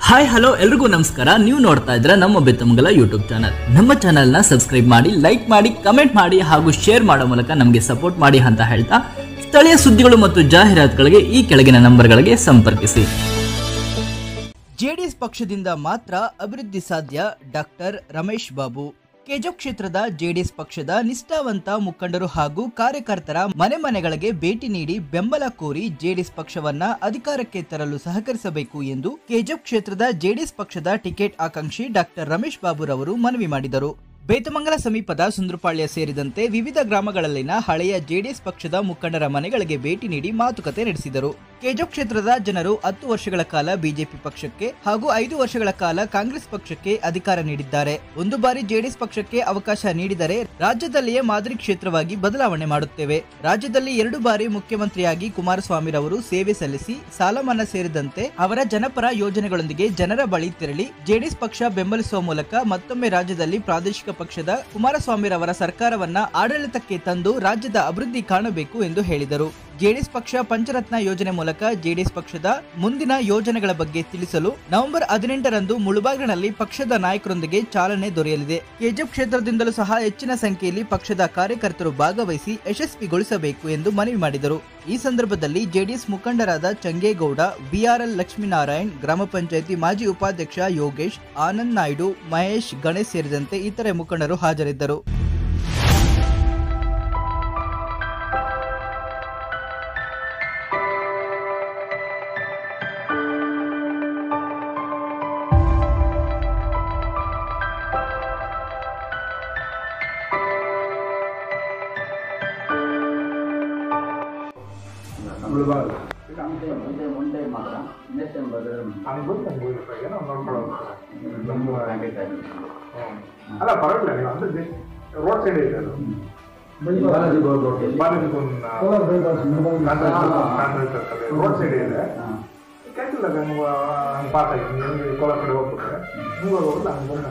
Hi hello ಎಲ್ರಿಗೂ ನಮಸ್ಕಾರ ನೀವು ನೋಡ್ತಾ ಇದ್ರೆ ನಮ್ಮ ಬೆತ್ತಮಂಗಲ ಯೂಟ್ಯೂಬ್ ಚಾನಲ್ ನಮ್ಮ ಚಾನಲ್ನ ಸಬ್ಸ್ಕ್ರೈಬ್ ಮಾಡಿ ಲೈಕ್ ಮಾಡಿ ಕಮೆಂಟ್ ಮಾಡಿ ಹಾಗೂ ಶೇರ್ ಮಾಡೋ ಮೂಲಕ ನಮಗೆ ಸಪೋರ್ಟ್ ಮಾಡಿ ಅಂತ ಹೇಳ್ತಾ ಸ್ಥಳೀಯ ಸುದ್ದಿಗಳು ಮತ್ತು ಜಾಹೀರಾತುಗಳಿಗೆ ಈ ಕೆಳಗಿನ ನಂಬರ್ಗಳಿಗೆ ಸಂಪರ್ಕಿಸಿ ಜೆಡಿಎಸ್ ಪಕ್ಷದಿಂದ ಮಾತ್ರ ಅಭಿವೃದ್ಧಿ ಸಾಧ್ಯ ಡಾಕ್ಟರ್ ರಮೇಶ್ ಬಾಬು ಕೆಜೋ ಕ್ಷೇತ್ರದ ಜೆಡಿಎಸ್ ಪಕ್ಷದ ನಿಷ್ಠಾವಂತ ಮುಖಂಡರು ಹಾಗೂ ಕಾರ್ಯಕರ್ತರ ಮನೆ ಮನೆಗಳಿಗೆ ಭೇಟಿ ನೀಡಿ ಬೆಂಬಲ ಕೋರಿ ಜೆಡಿಎಸ್ ಪಕ್ಷವನ್ನ ಅಧಿಕಾರಕ್ಕೆ ತರಲು ಸಹಕರಿಸಬೇಕು ಎಂದು ಕೆಜೋ ಕ್ಷೇತ್ರದ ಜೆಡಿಎಸ್ ಪಕ್ಷದ ಟಿಕೆಟ್ ಆಕಾಂಕ್ಷಿ ಡಾಕ್ಟರ್ ರಮೇಶ್ ಬಾಬುರವರು ಮನವಿ ಮಾಡಿದರು ಬೇತಮಂಗಲ ಸಮೀಪದ ಸುಂದ್ರಪಾಳ್ಯ ಸೇರಿದಂತೆ ವಿವಿಧ ಗ್ರಾಮಗಳಲ್ಲಿನ ಹಳೆಯ ಜೆಡಿಎಸ್ ಪಕ್ಷದ ಮುಖಂಡರ ಮನೆಗಳಿಗೆ ಭೇಟಿ ನೀಡಿ ಮಾತುಕತೆ ನಡೆಸಿದರು ಕೆಜೋ ಕ್ಷೇತ್ರದ ಜನರು ಹತ್ತು ವರ್ಷಗಳ ಕಾಲ ಬಿಜೆಪಿ ಪಕ್ಷಕ್ಕೆ ಹಾಗೂ ಐದು ವರ್ಷಗಳ ಕಾಲ ಕಾಂಗ್ರೆಸ್ ಪಕ್ಷಕ್ಕೆ ಅಧಿಕಾರ ನೀಡಿದ್ದಾರೆ ಒಂದು ಬಾರಿ ಜೆಡಿಎಸ್ ಪಕ್ಷಕ್ಕೆ ಅವಕಾಶ ನೀಡಿದರೆ ರಾಜ್ಯದಲ್ಲಿಯೇ ಮಾದರಿ ಕ್ಷೇತ್ರವಾಗಿ ಬದಲಾವಣೆ ಮಾಡುತ್ತೇವೆ ರಾಜ್ಯದಲ್ಲಿ ಎರಡು ಬಾರಿ ಮುಖ್ಯಮಂತ್ರಿಯಾಗಿ ಕುಮಾರಸ್ವಾಮಿರವರು ಸೇವೆ ಸಲ್ಲಿಸಿ ಸಾಲ ಮನ್ನಾ ಸೇರಿದಂತೆ ಅವರ ಜನಪರ ಯೋಜನೆಗಳೊಂದಿಗೆ ಜನರ ಬಳಿ ತೆರಳಿ ಜೆಡಿಎಸ್ ಪಕ್ಷ ಬೆಂಬಲಿಸುವ ಮೂಲಕ ಮತ್ತೊಮ್ಮೆ ರಾಜ್ಯದಲ್ಲಿ ಪ್ರಾದೇಶಿಕ ಪಕ್ಷದ ಕುಮಾರಸ್ವಾಮಿರವರ ಸರ್ಕಾರವನ್ನ ಆಡಳಿತಕ್ಕೆ ತಂದು ರಾಜ್ಯದ ಅಭಿವೃದ್ಧಿ ಕಾಣಬೇಕು ಎಂದು ಹೇಳಿದರು ಜೆಡಿಎಸ್ ಪಕ್ಷ ಪಂಚರತ್ನ ಯೋಜನೆ ಮೂಲಕ ಜೆಡಿಎಸ್ ಪಕ್ಷದ ಮುಂದಿನ ಯೋಜನೆಗಳ ಬಗ್ಗೆ ತಿಳಿಸಲು ನವೆಂಬರ್ ಹದಿನೆಂಟರಂದು ಮುಳುಬಾಗಿಲಿನಲ್ಲಿ ಪಕ್ಷದ ನಾಯಕರೊಂದಿಗೆ ಚಾಲನೆ ದೊರೆಯಲಿದೆ ಕೆಜಿಎಫ್ ಕ್ಷೇತ್ರದಿಂದಲೂ ಸಹ ಹೆಚ್ಚಿನ ಸಂಖ್ಯೆಯಲ್ಲಿ ಪಕ್ಷದ ಕಾರ್ಯಕರ್ತರು ಭಾಗವಹಿಸಿ ಯಶಸ್ವಿಗೊಳಿಸಬೇಕು ಎಂದು ಮನವಿ ಮಾಡಿದರು ಈ ಸಂದರ್ಭದಲ್ಲಿ ಜೆಡಿಎಸ್ ಮುಖಂಡರಾದ ಚಂಗೇಗೌಡ ಬಿಆರ್ಎಲ್ ಲಕ್ಷ್ಮೀನಾರಾಯಣ್ ಗ್ರಾಮ ಪಂಚಾಯಿತಿ ಮಾಜಿ ಉಪಾಧ್ಯಕ್ಷ ಯೋಗೇಶ್ ಆನಂದ್ ನಾಯ್ಡು ಮಹೇಶ್ ಗಣೇಶ್ ಸೇರಿದಂತೆ ಇತರೆ ಮುಖಂಡರು ಹಾಜರಿದ್ದರು ಮುಳುಬಾಗಿಲು ಮುಂದೆ ಮುಂದೆ ಮಾತ್ರ ನೆಕ್ಸ್ಟ್ ಟೈಮ್ ಬರೆದ್ರೆ ಹಂಗೆ ಗೊತ್ತು ನಂಗೆ ಹೋಗ್ಬೇಕು ಏನೋ ನೋಡ್ಕೊಳ್ಳೋದು ನಮ್ಮ ಕಾಂಟ್ಯಾಕ್ಟ್ ಆಗಿ ಹ್ಮ್. ಅಲ್ಲ ಪರವಾಗಿಲ್ಲ ನೀವು ಅಂದ್ರೆ ರೋಡ್ ಸೈಡ್ ಇದೆ ಅದು Balaji Goud road Balaji road side ಇದೆ ಕೆಟ್ಟಿಲ್ಲ ನೀವು ಹಂಗೆ ಪಾಸ್ ಆಗಿ ನಿಮಗೆ ಕೋಲಾರ ಕಡೆ ಹೋಗ್ಬಿಟ್ರೆ ನೀವು ಹೋಗೋದು ಹಂಗೆ ಬಂದು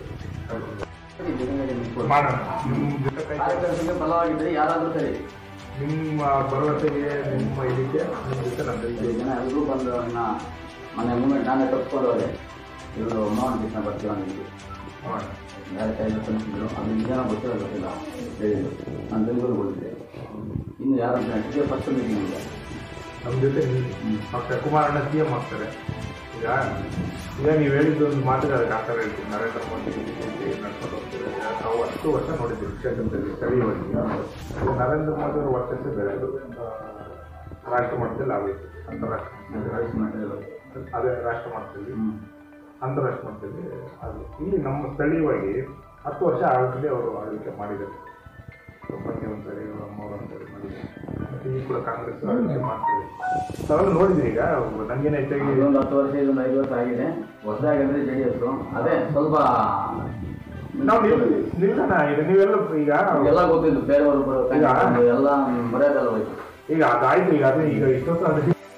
ಮಾಡೋಣ ನಿಮ್ಮ ಜೊತೆ ಕೈ ಕಾರ್ಯಕರ್ತರಿಗೆ ಬಲವಾಗಿದ್ದರೆ ಯಾರಾದರೂ ಸರಿ ನಿಮ್ಮ ಭರವಸೆಗೆ ನಿಮ್ಮ ಇದಕ್ಕೆ ನಿಮ್ಮ ಜೊತೆ ನಮ್ಮ ಐದು ಕೈ ಜನ ಎಲ್ಲರೂ ಬಂದು ಇನ್ನ ಮನೆ ಮೂಮೆಂಟ್ ನಾನೇ ತಪ್ಪಿಕೊಂಡು ಹೋದೆ ಇವರು ಮೋಹನ್ ಕೃಷ್ಣ ಬರ್ತೀವಿ ಅಂದಿದ್ದು ಮಾಡೋಣ ಬೇರೆ ಕೈಯಲ್ಲಿ ಕಳಿಸಿದ್ರು ಅದು ನಿಜ ಗೊತ್ತಿಲ್ಲ ಗೊತ್ತಿಲ್ಲ ಹೇಳಿದ್ರು ನಾನು ಬೆಂಗಳೂರಿಗೆ ಹೋಗಿದ್ದೆ ಇನ್ನು ಯಾರು ಟಿಕೆ ಫಸ್ಟ್ ಮೀಟಿಂಗ್ ಇದೆ ನಮ್ಮ ಜೊತೆ ನೀವು ಮತ್ತೆ ಕುಮಾರಣ್ಣ ಸಿ ಎಂ ಆಗ್ತಾರೆ ಈಗ ಈಗ ನೀವು ಹೇಳಿದ್ದು ಒಂದು ಮಾತಿಗೆ ಅದಕ್ಕೆ ಆಕಾರ ಹೇಳ್ತೀನಿ ನರೇಂದ್ರ ಮೋದಿ ನಡ್ಕೊಂಡು ಹೋಗ್ತಾರೆ ನಾವು ಹತ್ತು ವರ್ಷ ನೋಡಿದ್ದೀವಿ ಕ್ಷೇತ್ರದಲ್ಲಿ ಸ್ಥಳೀಯವಾಗಿ ಇದು ನರೇಂದ್ರ ಮೋದಿ ಅವರ ವರ್ಚಸ್ಸೇ ಬೇರೆ ಅದು ಆ, ರಾಷ್ಟ್ರ ಮಟ್ಟದಲ್ಲಿ ಆಗೋಯ್ತು ಅಂತಾರಾಷ್ಟ್ರೀಯ ರೈಸ್ ಮಾಡಿದ್ರು ಅದೇ ರಾಷ್ಟ್ರ ಮಟ್ಟದಲ್ಲಿ ಹ್ಞೂ ಅಂತಾರಾಷ್ಟ್ರ ಮಟ್ಟದಲ್ಲಿ ಅದು ಇಲ್ಲಿ ನಮ್ಮ ಸ್ಥಳೀಯವಾಗಿ ಹತ್ತು ವರ್ಷ ಆಳ್ವಿಕೆ ಅವರು ಆಳ್ವಿಕೆ ಮಾಡಿದ್ದಾರೆ ಒಬ್ಬನಿಗೆ ಒಂದ್ಸರಿ ಅಮ್ಮವ್ರು ಒಂದ್ಸರಿ ಮಾಡಿದ್ದಾರೆ ಮತ್ತೆ ಈಗ ಕೂಡ ಕಾಂಗ್ರೆಸ್ ಆಳ್ವಿಕೆ ಮಾಡ್ತಾರೆ ತಾವೆಲ್ಲ ನೋಡಿದ್ರಿ ಈಗ ನನಗೇನು ಹೆಚ್ಚಾಗಿ ಇದೊಂದು ಹತ್ತು ವರ್ಷ ಇದೊಂದು ಐದು ವರ್ಷ ಆಗಿದೆ ಹೊಸದಾಗಿ ಅಂದರೆ ಜೆ ಡಿ ಎಸ್ ಅದೇ ಸ್ವಲ್ಪ ನಾವು ನಿಲ್ ನಿಲ್ಸೋಣ ಈಗ ನೀವೆಲ್ಲ ಈಗ ಎಲ್ಲ ಗೊತ್ತಿದ್ದು ಬೇರೆಯವರು ಬರೋ ಈಗ? ಎಲ್ಲ ಮರ್ಯಾದೆಲ್ಲ ಹೋಯ್ತು ಈಗ ಅದಾಯ್ತು ಈಗ ಅದೇ ಈಗ ಇಷ್ಟೊತ್ತು ಅದು